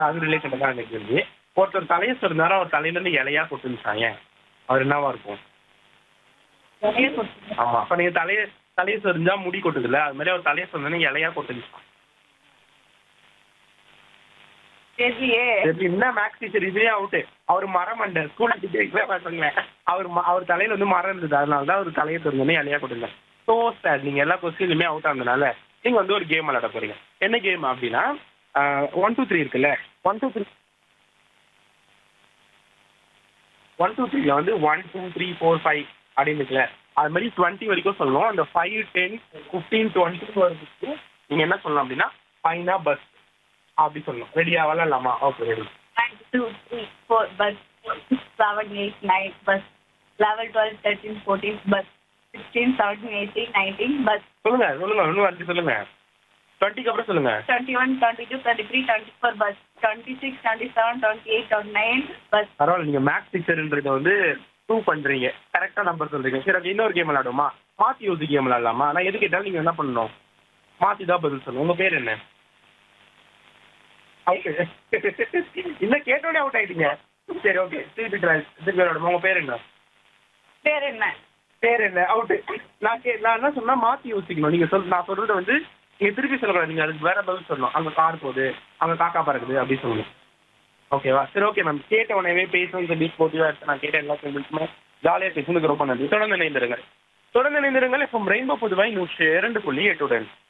அது ரிலேட்டட் தான் எனக்கு கேள்வி ஒருத்தர் தலையை சொன்னாரு அவர் தலையில இருந்து இலையா கொட்டுச்சாங்க அவர் என்னவா இருக்கும் நிறைய கொடுத்துருங்க. ஆமா அப்ப நீங்க தலையை தலையை சொரிஞ்சா முடி கொட்டுதுல்ல அது மாதிரி அவர் தலையை சொன்னா இலையா கொட்டுச்சான் தெரியலையே எப்படி என்ன மேக்ஸ் டீச்சர் இதே அவுட்டு அவர் மரம் அண்ட ஸ்கூல் டீச்சர் பசங்களேன் அவர் ம- அவர் தலையில வந்து மரம் இருந்தது அதனால தான் அவர் தலையை சொன்னே இலையா கொட்டுங்க ஸோ சார் நீங்க எல்லா கொஸ்டின்லுமே அவுட் ஆனதுனால நீங்க வந்து ஒரு கேம் விளையாட போறீங்க என்ன கேம் அப்படின்னா ஒன் டூ த்ரீ இருக்குல்ல one two three one two த்ரீல வந்து one two three four five அப்படின்னு இருக்குல்ல அது மாதிரி டுவெண்ட்டி வரைக்கும் சொல்லணும் அந்த ஃபைவ் டென் ஃபிஃப்டீன் டுவெண்ட்டி வரைக்கும் நீங்க என்ன சொல்லணும் அப்படின்னா ஃபைனா பஸ் அப்படி சொல்லணும் ரெடியா விளாட்லாமா okay ready One, two, three, four, bus. Six, seven, eight, nine, bus. Eleven, twelve, thirteen, fourteen, bus. Sixteen, seventeen, eighteen, nineteen, bus. சொல்லுங்க சொல்லுங்க இன்னும் அஞ்சு சொல்லுங்க டுவெண்ட்டிக்கு அப்புறம் சொல்லுங்க Twenty-one, twenty-two, twenty-three, twenty-four, bus. Twenty-six, twenty-seven, twenty-eight, twenty-nine, bus. பரவாயில்ல நீங்க மேக்ஸ் டீச்சர்ன்றத வந்து ப்ரூவ் பண்றீங்க கரெக்டா நம்பர் சொல்றீங்க சரி ஓகே இன்னொரு கேம் விளையாடுமா மாத்தி யோசி கேம் விளையாடலாமா நான் எது கேட்டாலும் நீங்க என்ன பண்ணணும் மாத்தி தான் பதில் சொல்லணும் உங்க பேர் என்ன ஓகே இல்ல கேட்டோடனே அவுட் ஆயிட்டீங்க சரி ஓகே திருப்பி try. திருப்பி விளையாடுமா உங்க பேர் என்ன பேர் என்ன பேர் என்ன அவுட் நான் கே நான் என்ன சொன்னா மாத்தி யோசிக்கணும் நீங்க சொல் நான் சொல்றது வந்து நீங்க திருப்பி சொல்லக்கூடாது நீங்க அதுக்கு வேற பதில் சொல்லணும் அங்க கார் போகுது அங்க காக்கா பறக்குது அப்படி சொல்லணும் ஓகேவா சரி ஓகே மேம் கேட்ட உடனே பேசணும்னு சொல்லி போட்டியா இருக்கு நான் கேட்ட எல்லா கேள்விக்குமே ஜாலியாக பேசுனதுக்கு ரொம்ப நன்றி தொடர்ந்து இணைந்திருங்கள் தொடர்ந்து இணைந்திருங்கள் இப்போ ரெயின்போ புதுவை நூற்றி இரண்டு புள்ளி எட்டுடன்